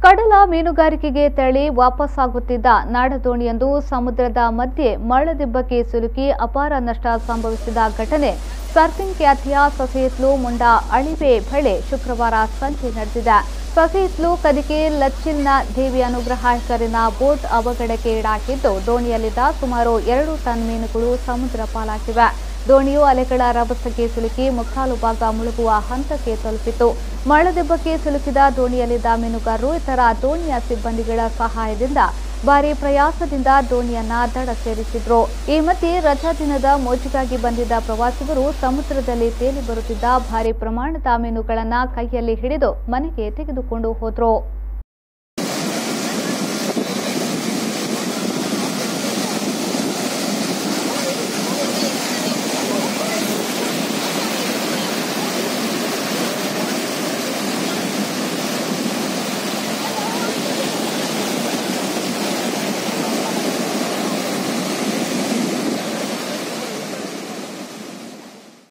ಕಡಲ ಮೀನುಗಾರಿಕೆಗೆ ತೆರಳಿ ವಾಪಸ್ಸಾಗುತ್ತಿದ್ದ ನಾಡದೋಣಿಯೊಂದು ಸಮುದ್ರದ ಮಧ್ಯೆ ಮಳ್ಳದಿಬ್ಬಕ್ಕೆ ಸಿಲುಕಿ ಅಪಾರ ನಷ್ಟ ಸಂಭವಿಸಿದ ಘಟನೆ ಸರ್ಫಿಂಗ್ ಖ್ಯಾತಿಯ ಸಸಿಹಿತ್ಲು ಮುಂಡ ಅಳಿವೆ ಬಳಿ ಶುಕ್ರವಾರ ಸಂಜೆ ನಡೆದಿದೆ ಸಸಿಹಿತ್ಲು ಕದಿಕೆ ಲಚ್ಚಿಲ್ನ ದೇವಿ ಅನುಗ್ರಹ ಹೆಸರಿನ ಬೋಟ್ ಅವಘಡಕ್ಕೆ ಈಡಾಗಿದ್ದು ದೋಣಿಯಲ್ಲಿದ್ದ ಸುಮಾರು ಎರಡು ಟನ್ ಮೀನುಗಳು ಸಮುದ್ರ ಪಾಲಾಗಿವೆ ದೋಣಿಯು ಅಲೆಗಳ ರಭಸಕ್ಕೆ ಸಿಲುಕಿ ಮುಕ್ಕಾಲು ಭಾಗ ಮುಳುಗುವ ಹಂತಕ್ಕೆ ತಲುಪಿತು ಮಳದೆಬ್ಬಕ್ಕೆ ಸಿಲುಕಿದ ದೋಣಿಯಲ್ಲಿದ್ದ ಮೀನುಗಾರರು ಇತರ ದೋಣಿಯ ಸಿಬ್ಬಂದಿಗಳ ಸಹಾಯದಿಂದ ಭಾರಿ ಪ್ರಯಾಸದಿಂದ ದೋಣಿಯನ್ನ ದಡ ಸೇರಿಸಿದ್ರು ಈ ಮಧ್ಯೆ ರಜಾ ದಿನದ ಮೋಜಿಗಾಗಿ ಬಂದಿದ್ದ ಪ್ರವಾಸಿಗರು ಸಮುದ್ರದಲ್ಲಿ ತೇಲಿ ಬರುತ್ತಿದ್ದ ಭಾರಿ ಪ್ರಮಾಣದ ಮೀನುಗಳನ್ನ ಕೈಯಲ್ಲಿ ಹಿಡಿದು ಮನೆಗೆ ತೆಗೆದುಕೊಂಡು ಹೋದ್ರು